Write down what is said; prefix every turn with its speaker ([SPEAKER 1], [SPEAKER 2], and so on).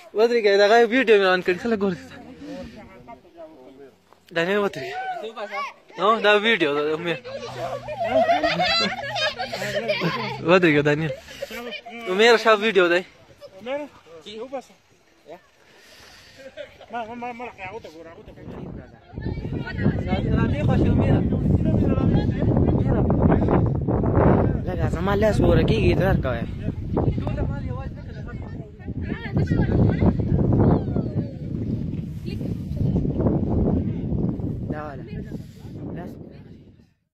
[SPEAKER 1] Wadriga idaga video mi kan kala gor. Daniel wadriga. No, da video da mi. Wadriga Daniel. Umir شاف فيديو ده
[SPEAKER 2] Mira, ¿qué pasa? Ma, ma, ma, ma la cago te cura, te
[SPEAKER 1] Nanti خوش Umir
[SPEAKER 3] لك زمان لا صورة كي جيتار كوي